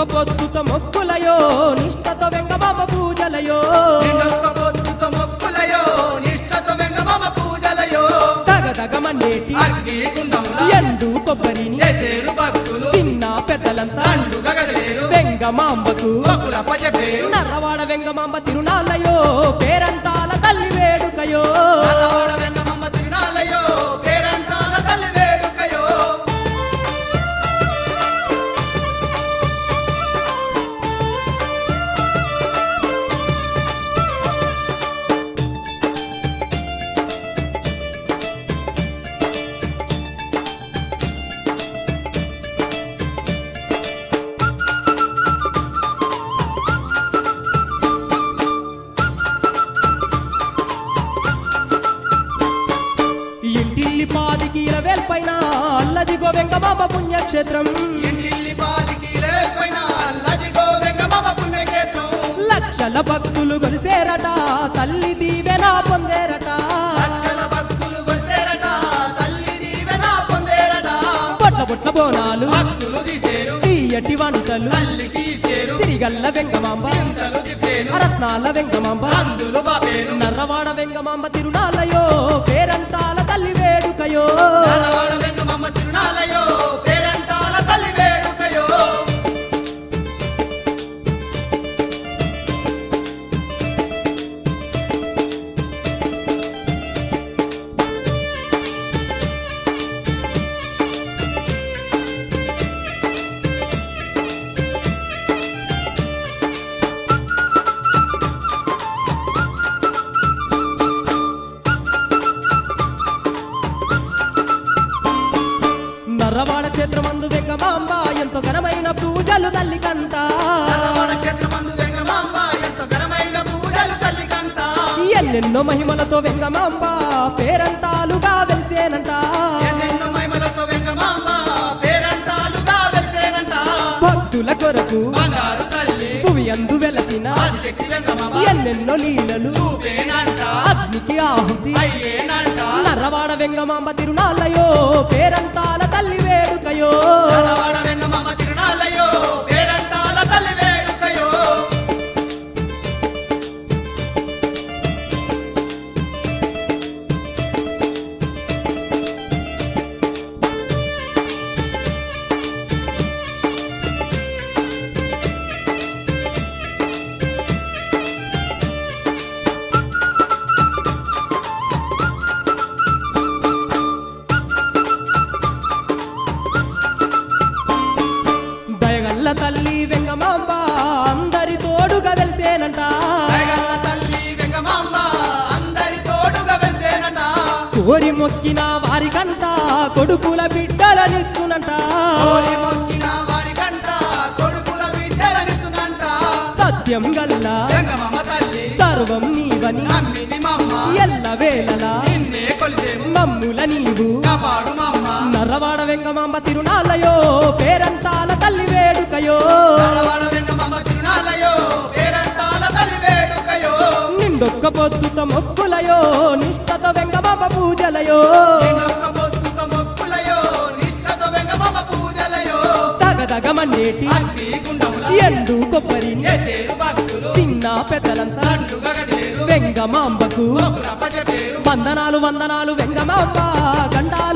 పొద్దుత మొక్కులయో నిష్టతో వెంగమామ పూజలయో నిన్నొక్క పొద్దుతో మొక్కులయో నిష్టతో వెంగమామ పూజలయో తగదగమన్నేటి అగ్ని గుండంలా ఎండు కొబ్బరిని లేసేరు భక్తులు తిన్న పెద్దలంతా తండుగా కదిలేరు వెంగమాంబకు బకులప్ప చెప్పేరు నర్రవాడ వెంగమాంబ తిరునాళ్ళయో పేరంటాల తల్లి వేడుకయో నల్లవాడ వెంగమామ తిరునాళ్ళయో పేరంటాల తల్లి వేడుకయో ఇంటిల్లి పాదికి ఇరవేల్ పైన అల్లదిగో వెంగమాంబ పుణ్యక్షేత్రం ఇంటిల్లి పాదికి లేపైన అల్లదిగో వెంగమామ పుణ్యక్షేత్రం లక్షల భక్తులు కొలిసేరట తల్లి దీవెన పొందేరట లక్షల భక్తులు కొలిసేరట తల్లి దీవెన పొందేరట బొట్ల బొట్ల బోనాలు భక్తులు తీసేరు తీయటి వంటలు తల్లికి ఇచ్చేరు తిరిగల్ల వెంగమాంబ చింతలు తీర్చేను రత్నాల వెంగమాంబ అందులు బాపేను నర్రవాడ వెంగమాంబ తిరునాళ్ళయో పేరంటాల తల్లి వేడుకయో నల్లవాడ వెంగమామ తిరునాళ్ళయో పేరంటాల తల్లి వేడుకయో నర్రవాడ క్షేత్రమందు వెంగమాంబ ఎంతో ఘనమైన పూజలు తల్లి కంట నల్లవాడ క్షేత్రమందు వెంగమాంబ ఎంతో ఘనమైన పూజలు తల్లి కంట ఎన్నెన్నో మహిమలతో వెంగమాంబ పేరంటాలుగా వెలిసేనంట ఎన్నెన్నో మహిమలతో వెంగమాంబ పేరంటాలుగా వెలిసేనంట భక్తుల కొరకు బంగారు తల్లి భువి అందు వెలసిన ఆదిశక్తి వెంగమాంబ ఎన్నెన్నో లీలలు చూపేనంట అగ్నికి ఆహుతి అయ్యేనంట నర్రవాడ వెంగమాంబ తిరునాళ్ళయో పేరంటాల తల్లి వేడుకయో నల్లవాడ వెంగమామ తిరునాళ్ళయో పేరంటాల తల్లి వేడుకయో దయగల్ల తల్లి వెంగమాంబ అందరి తోడుగా వెలిసేనంట దయగల్ల తల్లి వెంగమాంబ అందరి తోడుగా వెలిసేనంట కోరి మొక్కిన వారికంట కొడుకుల బిడ్డలనిచ్చునంట కోరి మొక్కిన వారి కంట కొడుకుల బిడ్డలనిచ్చునంట సత్యం గల్ల వెంగమామ తల్లి సర్వం నీవని నమ్మిని మమ్మ ఎల్ల వేళలా నిన్నే కొలిసేము మమ్ముల నీవు కాపాడు మమ్మ నర్రవాడ వెంగమాంబ తిరునాళ్ళయో పేరంటాల తల్లి వేడుకయో నల్లవాడ వెంగమామ తిరునాళ్ళయో పేరంటాల తల్లి వేడుకయో నిండొక్క పొద్దుత మొక్కులయో నిష్టత వెంగమాంబ పూజలయో నిన్నొక్క పొద్దుతో మొక్కులయో నిష్టతో వెంగమామ పూజలయో తగదగమన్నేటి అగ్ని గుండముల ఎండు కొబ్బరిని ఎసేరు భక్తులు తిన్న పెద్దలంతా తండుగా కదిలేరు వెంగమాంబకు ఒకరప్ప చెప్పేరు వందనాలు వందనాలు వెంగమాంబ గండాలు